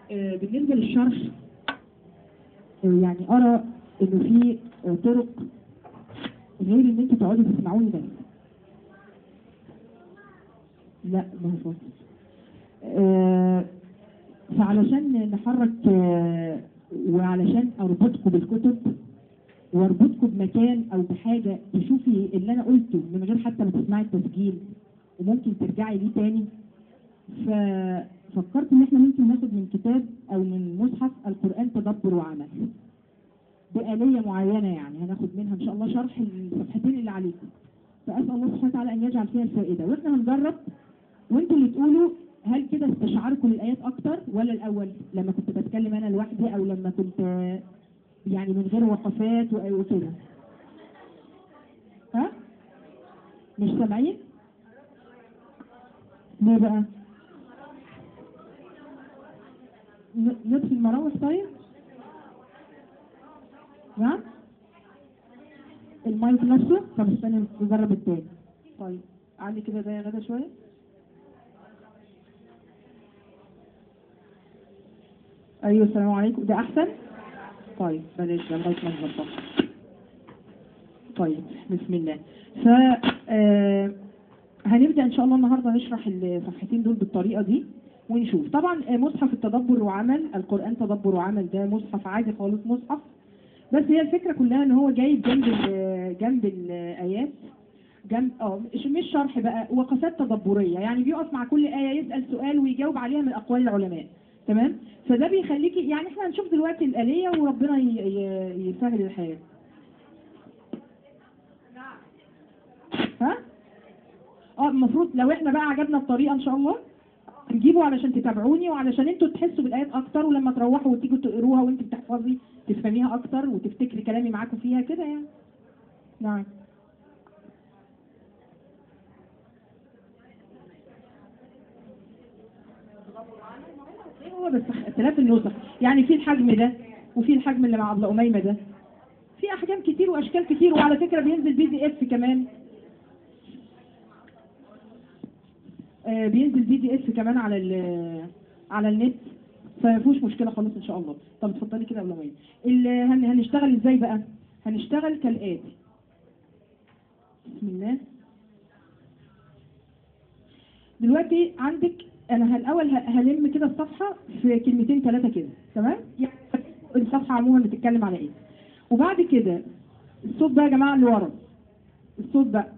آه، بالنسبة للشرح آه، يعني أرى إنه في آه، طرق غير إن أنتوا تقعدوا تسمعوني بس لا ما هو فاصل آه، فعلشان نحرك آه، وعلشان أربطكم بالكتب واربطكم بمكان او بحاجه تشوفي اللي انا قلته من غير حتى ما تسمعي التسجيل وممكن ترجعي ليه تاني ففكرت ان احنا ممكن ناخد من كتاب او من مصحف القران تدبر وعمل بآلية معينة يعني هناخد منها ان شاء الله شرح الصفحتين اللي عليكم فأسأل الله سبحانه وتعالى أن يجعل فيها الفائدة واحنا هنجرب وانتوا اللي تقولوا هل كده استشعاركم للآيات أكتر ولا الأول لما كنت بتكلم أنا لوحدي أو لما كنت يعني من غير وقفات و- وكده ها مش سامعين ليه بقى ن- نطفي المراوح طيب نعم المايك نفسه طب استنى نجرب التاني طيب علي كده ده يا غدا شويه ايوه السلام عليكم ده احسن طيب بلاش ده لغايه ما نظبطها طيب بسم الله ف آه، هنبدا ان شاء الله النهارده نشرح الصفحتين دول بالطريقه دي ونشوف طبعا آه، مصحف التدبر وعمل القران تدبر وعمل ده مصحف عادي خالص مصحف بس هي الفكره كلها ان هو جايب جنب ال- جنب الايات جنب اه مش مش شرح بقى وقفات تدبريه يعني بيقف مع كل ايه يسال سؤال ويجاوب عليها من اقوال العلماء تمام فده بيخليكي يعني احنا هنشوف دلوقتي الآلية وربنا ي- ي- يسهل الحياة ها اه المفروض لو احنا بقى عجبنا الطريقة ان شاء الله نجيبه علشان تتابعوني وعلشان انتوا تحسوا بالآيات اكتر ولما تروحوا وتيجوا تقروها وانت بتحفظي تفهميها اكتر وتفتكري كلامي معاكم فيها كده يعني نعم هو بس اختلاف النسخ يعني في الحجم ده وفي الحجم اللي مع ابله اميمه ده في احجام كتير واشكال كتير وعلى فكره بينزل بي دي اف كمان آه بينزل بي دي اف كمان على ال- على النت فمفيهوش مشكله خالص ان شاء الله طب اتفضلي كده يا ابله اميمه ال- هن- هنشتغل ازاي بقى هنشتغل كالاتي بسم الله دلوقتي عندك انا الاول ه- هلم كده الصفحه في كلمتين ثلاثه كده تمام يعني الصفحه عموما بتتكلم على ايه وبعد كده الصوت بقى يا جماعه اللي ورا الصوت بقى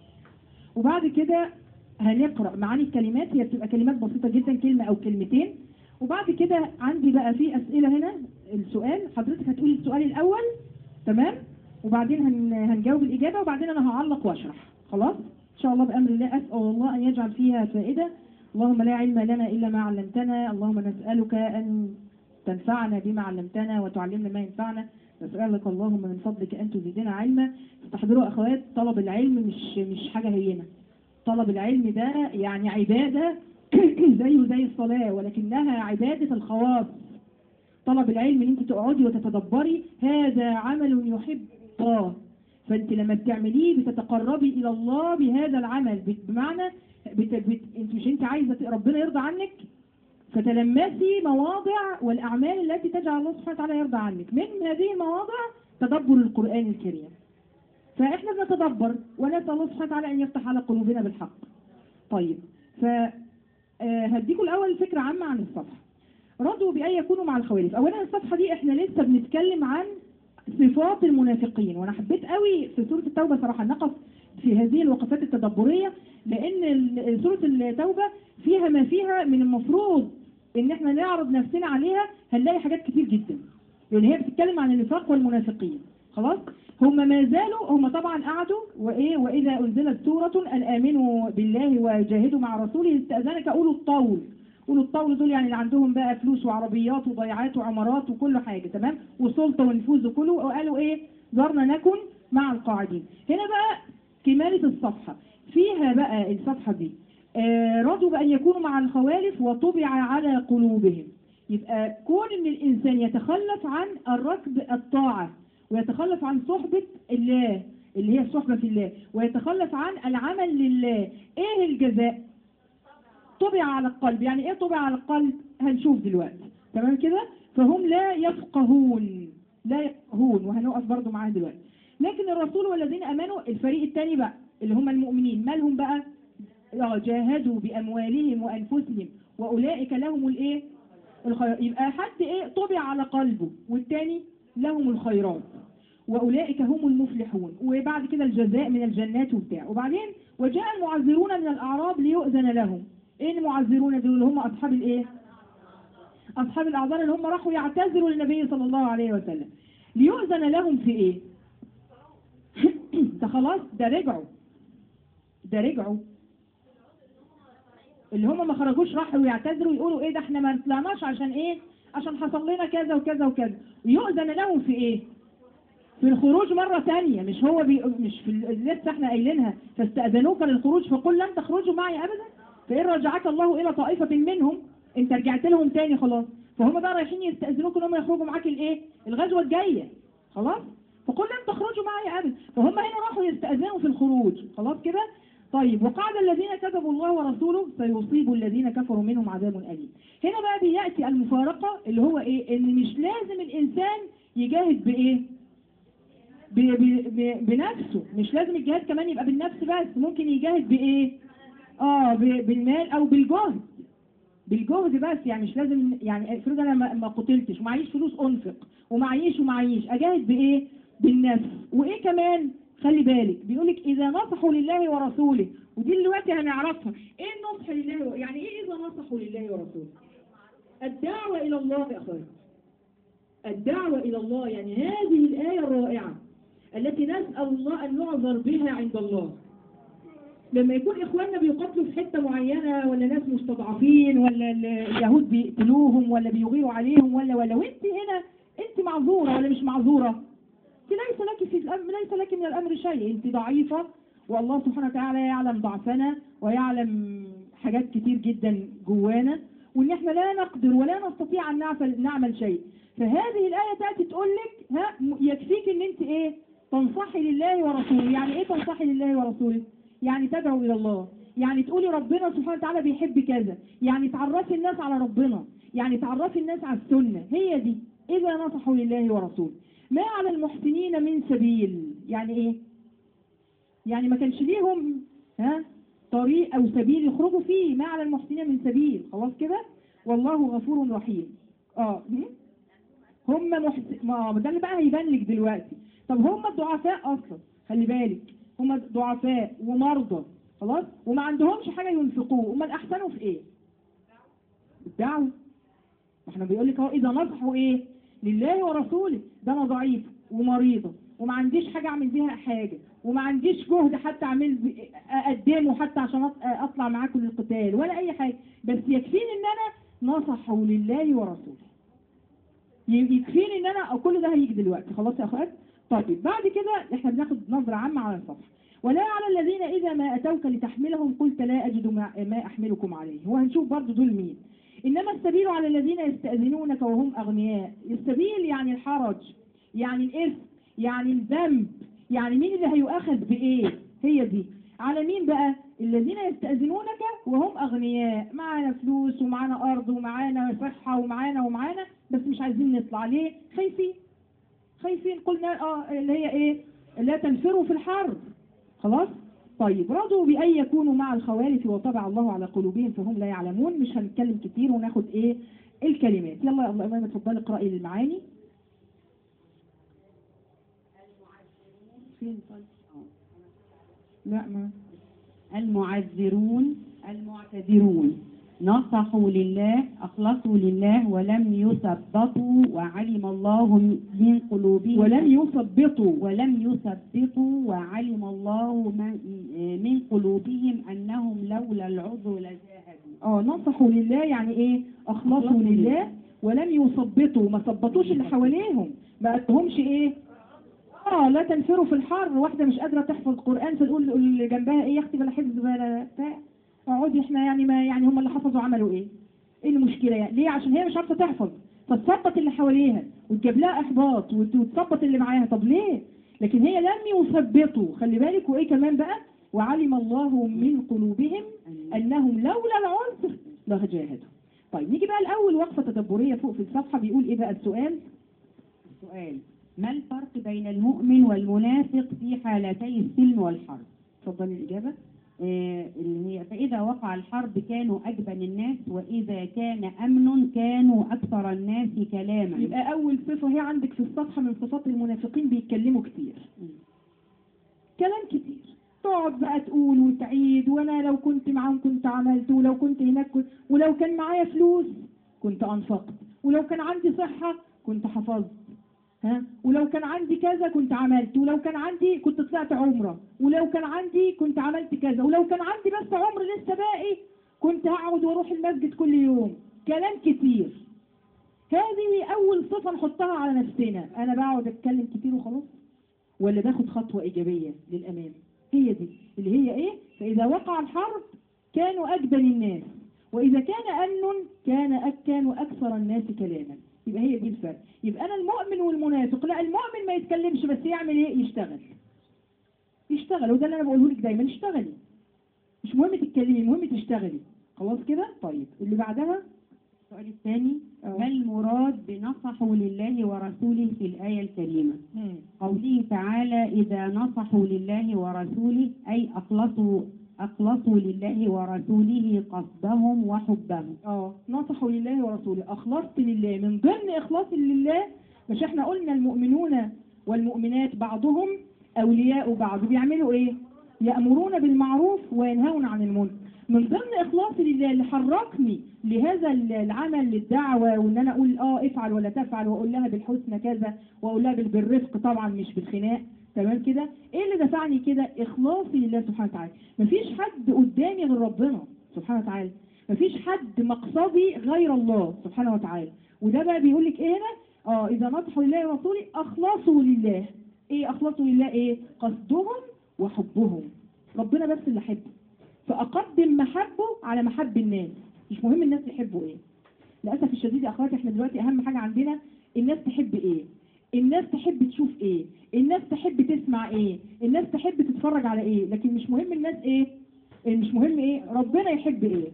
وبعد كده هنقرا معاني الكلمات هي بتبقى كلمات بسيطه جدا كلمه او كلمتين وبعد كده عندي بقى في اسئله هنا السؤال حضرتك هتقولي السؤال الاول تمام وبعدين هن... هنجاوب الاجابه وبعدين انا هعلق واشرح خلاص ان شاء الله بامر الله اسال الله ان يجعل فيها فائده اللهم لا علم لنا الا ما علمتنا اللهم نسالك ان تنفعنا بما علمتنا وتعلمنا ما ينفعنا نسالك اللهم من فضلك ان تزيدنا علما استحضروا اخوات طلب العلم مش مش حاجه هينه طلب العلم ده يعني عباده زيه زي الصلاه ولكنها عباده الخواص طلب العلم ان انت تقعدي وتتدبري هذا عمل يحب الله فانت لما بتعمليه بتتقربي الى الله بهذا العمل بت- بمعنى بت... بت... انت مش انت عايزه ت- ربنا يرضى عنك فتلمسي مواضع والاعمال التي تجعل الله سبحانه وتعالى يرضى عنك من هذه المواضع تدبر القران الكريم فاحنا بنتدبر ونسال الله سبحانه وتعالى ان يفتح على قلوبنا بالحق طيب ف آه، هديكم الاول فكره عامه عن الصفحه رضوا بأن يكونوا مع الخوارج أولا الصفحة دي احنا لسه بنتكلم عن صفات المنافقين وانا حبيت قوي في سورة التوبة صراحة نقف في هذه الوقفات التدبرية لان ال- سورة التوبة فيها ما فيها من المفروض ان احنا نعرض نفسنا عليها هنلاقي حاجات كتير جدا لان هي بتتكلم عن النفاق والمنافقين خلاص هم ما زالوا هم طبعا قعدوا وايه واذا انزلت سورة ان امنوا بالله وجاهدوا مع رسوله استاذنك اولو الطول اولو الطول دول يعني اللي عندهم بقى فلوس وعربيات وضيعات وعمارات وكل حاجه تمام وسلطه ونفوذ وكله وقالوا ايه ذرنا نكن مع القاعدين هنا بقى كمالة الصفحة فيها بقى الصفحة دي آه رضوا بأن يكونوا مع الخوالف وطبع على قلوبهم يبقى كون ان الانسان يتخلف عن الركب الطاعة ويتخلف عن صحبة الله اللي هي الصحبة في الله ويتخلف عن العمل لله ايه الجزاء طبع على القلب يعني ايه طبع على القلب هنشوف دلوقتي تمام كده فهم لا يفقهون لا يفقهون وهنقف برضو معاها دلوقتي لكن الرسول والذين امنوا الفريق الثاني بقى اللي هم المؤمنين مالهم بقى آه، جاهدوا باموالهم وانفسهم واولئك لهم الايه الخير يبقى حد ايه طبع على قلبه والتاني لهم الخيرات واولئك هم المفلحون وبعد كده الجزاء من الجنات وبتاع وبعدين وجاء المعذرون من الاعراب ليؤذن لهم ايه المعذرون دول اللي هم اصحاب الايه اصحاب الاعذار اللي هم راحوا يعتذروا للنبي صلى الله عليه وسلم ليؤذن لهم في ايه ده خلاص ده رجعوا ده رجعوا اللي هم ما خرجوش راحوا يعتذروا يقولوا ايه ده احنا ما طلعناش عشان ايه عشان حصل لنا كذا وكذا وكذا يؤذن لهم في ايه في الخروج مرة ثانية مش هو بي مش في ال- لسه احنا قايلينها فاستأذنوك للخروج فقل لن تخرجوا معي أبدا فإن رجعك الله إلى طائفة منهم أنت رجعت لهم تاني خلاص فهم بقى رايحين يستأذنوك إن هم يخرجوا معاك الإيه الغزوة الجاية خلاص فقل لن تخرجوا معي أبدا فهم هنا راحوا يستأذنوا في الخروج خلاص كده طيب وقعد الذين كذبوا الله ورسوله سيصيب الذين كفروا منهم عذاب أليم هنا بقى بيأتي المفارقة اللي هو إيه إن مش لازم الإنسان يجاهد بإيه ب- ب- ب- بنفسه مش لازم الجهاد كمان يبقى بالنفس بس ممكن يجاهد بايه اه ب- بالمال او بالجهد بالجهد بس يعني مش لازم يعني افرض انا ما ما قتلتش ومعيش فلوس انفق ومعيش ومعيش اجاهد بايه بالنفس وايه كمان خلي بالك بيقولك اذا نصحوا لله ورسوله ودي دلوقتي هنعرفها ايه النصح لله و- يعني ايه اذا نصحوا لله ورسوله الدعوه الى الله يا اخوان الدعوة إلى الله يعني هذه الآية الرائعة التي نسأل الله أن نعذر بها عند الله لما يكون إخواننا بيقتلوا في حتة معينة ولا ناس مستضعفين ولا ال- اليهود بيقتلوهم ولا بيغيروا عليهم ولا ولا وانت هنا انت معذورة ولا مش معذورة انت ليس لك في الأمر ليس لك من الأمر شيء انت ضعيفة والله سبحانه وتعالى يعلم ضعفنا ويعلم حاجات كتير جدا جوانا وان احنا لا نقدر ولا نستطيع ان نعمل نعمل شيء فهذه الآية تأتي تقول لك ها م- يكفيك ان انت ايه تنصحي لله ورسوله يعني ايه تنصحي لله ورسوله يعني تدعو الى الله يعني تقولي ربنا سبحانه وتعالى بيحب كذا يعني تعرفي الناس على ربنا يعني تعرفي الناس على السنة هي دي إذا نصحوا لله ورسوله ما على المحسنين من سبيل يعني ايه يعني ما كانش ليهم ها طريق او سبيل يخرجوا فيه ما على المحسنين من سبيل خلاص كده والله غفور رحيم اه م? هم محسن ما ده اللي بقى هيبان لك دلوقتي طب هم الضعفاء اصلا خلي بالك هم ضعفاء ومرضى خلاص وما عندهمش حاجه ينفقوه هم احسنوا في ايه الدعوه ما احنا بيقول لك اهو اذا نصحوا ايه لله ورسوله ده انا ضعيف ومريضه وما عنديش حاجه اعمل بيها حاجه وما عنديش جهد حتى اعمل ب- اقدمه حتى عشان أط- اطلع معاكم للقتال ولا اي حاجه بس يكفيني ان انا نصحوا لله ورسوله ي- يكفيني ان انا كل ده هيجي دلوقتي خلاص يا اخوات طيب بعد كده احنا بناخد نظره عامه على الصفحه ولا على الذين اذا ما اتوك لتحملهم قلت لا اجد ما, ما احملكم عليه وهنشوف برضو دول مين انما السبيل على الذين يستاذنونك وهم اغنياء السبيل يعني الحرج يعني الاثم يعني الذنب يعني مين اللي هيؤاخذ بايه هي دي على مين بقى الذين يستأذنونك وهم أغنياء معانا فلوس ومعانا أرض ومعانا صحة ومعانا ومعانا بس مش عايزين نطلع ليه خايفين خايفين قلنا اه اللي هي ايه لا تنفروا في الحرب خلاص طيب رضوا بأن يكونوا مع الخوالف وطبع الله على قلوبهم فهم لا يعلمون مش هنتكلم كتير وناخد ايه الكلمات يلا يا الله امام اتفضلي اقرأي المعاني فين طيب لا ما المعذرون المعتذرون نصحوا لله أخلصوا لله ولم يثبطوا وعلم الله من قلوبهم ولم يثبطوا ولم يثبطوا وعلم الله من, من قلوبهم أنهم لولا العذر لجاهدوا اه نصحوا لله يعني ايه اخلصوا أخلصوا لله ولم يثبطوا ما ثبطوش اللي حواليهم ما قالهمش ايه اه لا تنفروا في الحر واحده مش قادره تحفظ قران فتقول اللي جنبها ايه يا اختي بلا حفظ بلا بتاع اقعدي احنا يعني ما يعني هم اللي حفظوا عملوا ايه ايه المشكله يعني ليه عشان هي مش عارفه تحفظ فتثبط اللي حواليها وتجيب لها احباط وت- وتثبط اللي معاها طب ليه لكن هي لم يثبطوا خلي بالك وايه كمان بقى وعلم الله من قلوبهم انهم لولا العذر لجاهدوا طيب نيجي بقى الأول وقفة تدبرية فوق في الصفحة بيقول إيه بقى السؤال السؤال ما الفرق بين المؤمن والمنافق في حالتي السلم والحرب اتفضلي الإجابة آه، اللي هي فإذا وقع الحرب كانوا أجبن الناس وإذا كان أمن كانوا أكثر الناس كلاما يبقى أول صفة هي عندك في الصفحة من صفات المنافقين بيتكلموا كتير كلام كتير تقعد بقى تقول وتعيد وانا لو كنت معاهم كنت عملت ولو كنت هناك كنت ولو كان معايا فلوس كنت انفقت ولو كان عندي صحة كنت حفظت ها ولو كان عندي كذا كنت عملت ولو كان عندي كنت طلعت عمرة ولو كان عندي كنت عملت كذا ولو كان عندي بس عمر لسه باقي كنت هقعد واروح المسجد كل يوم كلام كتير هذه اول صفة نحطها على نفسنا انا بقعد اتكلم كتير وخلاص ولا باخد خطوة إيجابية للأمام هي دي اللي هي إيه فإذا وقع الحرب كانوا أجبن الناس وإذا كان أمن كان أك كانوا أكثر الناس كلاما يبقى هي دي الفرق يبقى أنا المؤمن والمنافق لا المؤمن ما يتكلمش بس يعمل إيه يشتغل يشتغل وده اللي أنا بقوله لك دايما اشتغلي مش مهم تتكلمي المهم تشتغلي خلاص كده طيب اللي بعدها السؤال الثاني أه. ما المراد بنصحوا لله ورسوله في الآية الكريمة مم. قوله تعالى إذا نصحوا لله ورسوله أي أخلصوا أخلصوا لله ورسوله قصدهم وحبهم اه نصحوا لله ورسوله اخلصت لله من ضمن اخلاصي لله مش احنا قلنا المؤمنون والمؤمنات بعضهم اولياء بعض بيعملوا ايه يأمرون بالمعروف وينهون عن المنكر من ضمن اخلاصي لله اللي حركني لهذا العمل للدعوة وان انا اقول اه افعل ولا تفعل واقول لها بالحسنى كذا واقول لها بال- بالرفق طبعا مش بالخناق تمام كده ايه اللي دفعني كده اخلاصي لله سبحانه وتعالى مفيش حد قدامي غير ربنا سبحانه وتعالى مفيش حد مقصدي غير الله سبحانه وتعالى وده بقى بيقول لك ايه هنا اه اذا نصحوا لله ورسوله اخلصوا لله ايه اخلصوا لله ايه قصدهم وحبهم ربنا بس اللي حبه فاقدم محبه على محب الناس مش مهم الناس يحبوا ايه للاسف الشديد يا اخواتي احنا دلوقتي اهم حاجه عندنا الناس تحب ايه الناس تحب تشوف ايه الناس تحب تسمع ايه الناس تحب تتفرج على ايه لكن مش مهم الناس ايه مش مهم ايه ربنا يحب ايه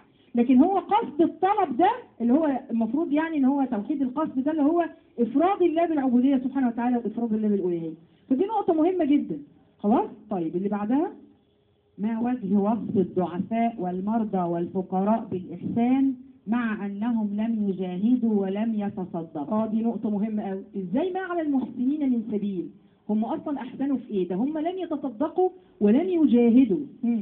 لكن هو قصد الطلب ده اللي هو المفروض يعني ان هو توحيد القصد ده اللي هو افراد الله بالعبوديه سبحانه وتعالى وافراد الله بالالوهيه فدي نقطه مهمه جدا خلاص طيب اللي بعدها ما وجه وصف الضعفاء والمرضى والفقراء بالإحسان مع أنهم لم يجاهدوا ولم يتصدقوا اه دي نقطه مهمه قوي ازاي ما على المحسنين من سبيل هم اصلا احسنوا في ايه ده هم لم يتصدقوا ولم يجاهدوا مم.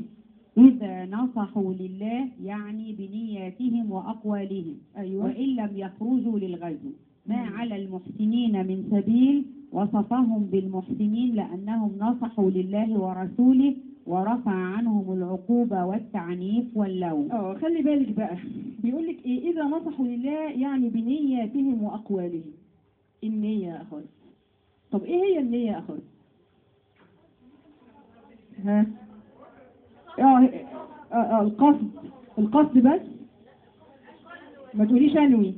إذا نصحوا لله يعني بنياتهم وأقوالهم ايوه وإن لم يخرجوا للغزو ما مم. على المحسنين من سبيل وصفهم بالمحسنين لأنهم نصحوا لله ورسوله ورفع عنهم العقوبة والتعنيف واللوم اه خلي بالك بقى بيقول لك ايه اذا نصحوا لله يعني بنياتهم واقوالهم النية يا اخوات طب ايه هي النية يا اخوات ها اه اه اه القصد القصد بس ما تقوليش انوي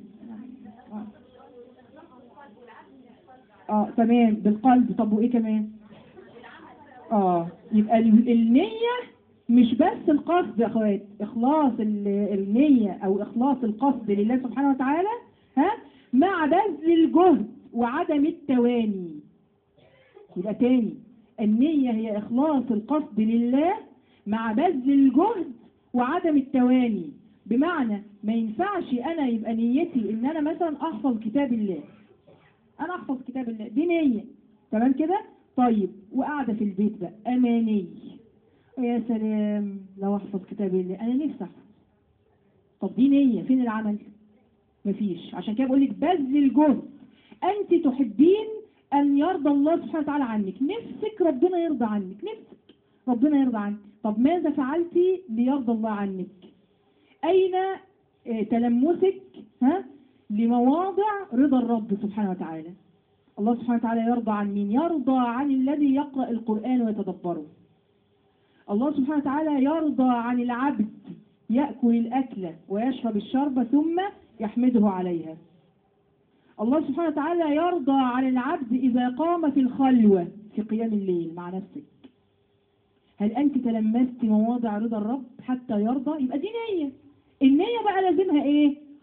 اه تمام بالقلب طب وايه كمان اه يبقى ال- النية مش بس القصد يا اخوات اخلاص ال- النية او اخلاص القصد لله سبحانه وتعالى ها مع بذل الجهد وعدم التواني يبقى تاني النية هي اخلاص القصد لله مع بذل الجهد وعدم التواني بمعنى ما ينفعش انا يبقى نيتي ان انا مثلا احفظ كتاب الله انا احفظ كتاب الله دي نية تمام كده طيب وقاعدة في البيت بقى اماني يا سلام لو احفظ كتاب الله انا نفسي احفظ طب دي نية فين العمل مفيش عشان كده بقول لك بذل الجهد انت تحبين ان يرضى الله سبحانه وتعالى عنك نفسك ربنا يرضى عنك نفسك ربنا يرضى عنك طب ماذا فعلتي ليرضى الله عنك اين آه، تلمسك ها لمواضع رضا الرب سبحانه وتعالى الله سبحانه وتعالى يرضى عن مين يرضى عن الذي يقرأ القرآن ويتدبره الله سبحانه وتعالى يرضى عن العبد يأكل الأكلة ويشرب الشرب ثم يحمده عليها الله سبحانه وتعالى يرضى عن العبد إذا قام في الخلوة في قيام الليل مع نفسك هل أنت تلمست مواضع رضا الرب حتى يرضى يبقى دي نية النية بقى لازمها إيه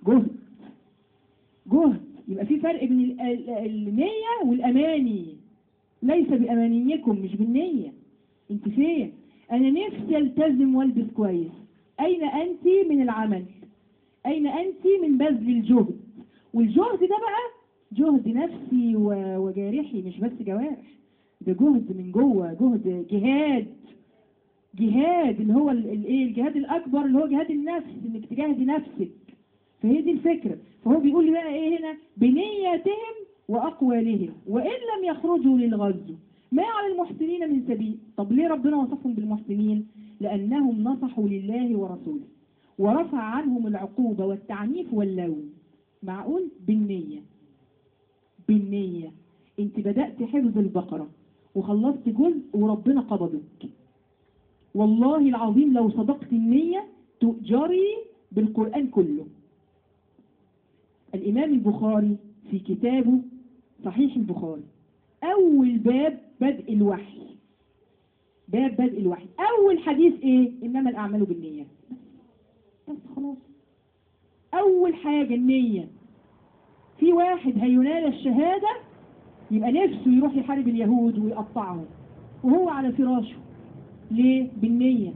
جهد جهد يبقى في فرق بين ال- ال- النية والأماني ليس بأمانيكم مش بالنية انت فين انا نفسي التزم والبس كويس اين انت من العمل اين انت من بذل الجهد والجهد ده بقى جهد نفسي و- وجارحي مش بس جوارح ده جهد من جوه جهد جهاد جهاد اللي هو ال- الايه الجهاد الاكبر اللي هو جهاد النفس انك تجاهدي نفسك فهي دي الفكره فهو بيقول لي بقى ايه هنا بنيتهم واقوالهم وان لم يخرجوا للغزو ما على المحسنين من سبيل طب ليه ربنا وصفهم بالمحسنين لانهم نصحوا لله ورسوله ورفع عنهم العقوبه والتعنيف واللوم معقول بالنيه بالنيه انت بدات حفظ البقره وخلصت جزء وربنا قبضك والله العظيم لو صدقت النية تؤجري بالقرآن كله الإمام البخاري في كتابه صحيح البخاري أول باب بدء الوحي باب بدء الوحي أول حديث إيه إنما الأعمال بالنية بس خلاص أول حاجة النية في واحد هينال الشهادة يبقى نفسه يروح يحارب اليهود ويقطعهم وهو على فراشه ليه؟ بالنية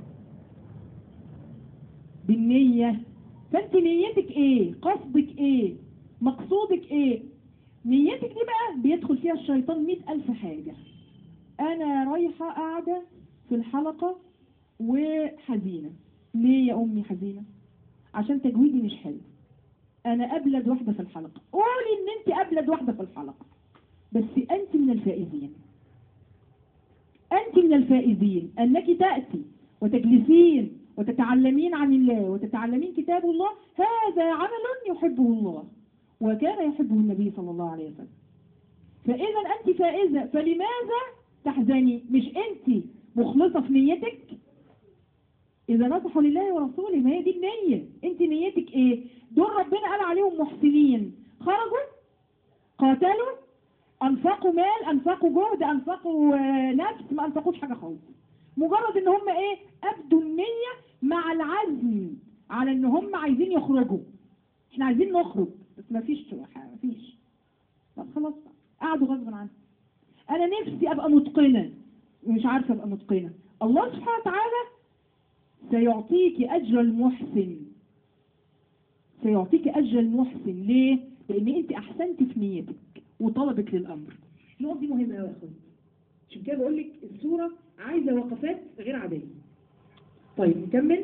بالنية فانت نيتك ايه قصدك ايه مقصودك ايه نيتك دي بقى بيدخل فيها الشيطان مئة ألف حاجة أنا رايحة قاعدة في الحلقة وحزينة ليه يا أمي حزينة عشان تجويدي مش حلو أنا أبلد واحدة في الحلقة قولي إن أنت أبلد واحدة في الحلقة بس أنت من الفائزين أنت من الفائزين أنك تأتي وتجلسين وتتعلمين عن الله وتتعلمين كتاب الله هذا عمل يحبه الله وكان يحبه النبي صلى الله عليه وسلم فإذا أنت فائزة فلماذا تحزني مش أنت مخلصة في نيتك إذا نصحوا لله ورسوله ما هي دي النية أنت نيتك إيه دول ربنا قال عليهم محسنين خرجوا قاتلوا انفقوا مال انفقوا جهد انفقوا آه، نفس ما انفقوش حاجه خالص مجرد ان هم ايه ابدوا النيه مع العزم على ان هم عايزين يخرجوا احنا عايزين نخرج بس ما فيش ما فيش طب خلاص بقى. قعدوا غصب عنهم انا نفسي ابقى متقنه مش عارفه ابقى متقنه الله سبحانه وتعالى سيعطيك اجر المحسن سيعطيك اجر المحسن ليه لان انت احسنت في نيتك وطلبك للامر النقط دي مهمه قوي يا اخوان عشان كده بقول لك الصوره عايزه وقفات غير عاديه طيب نكمل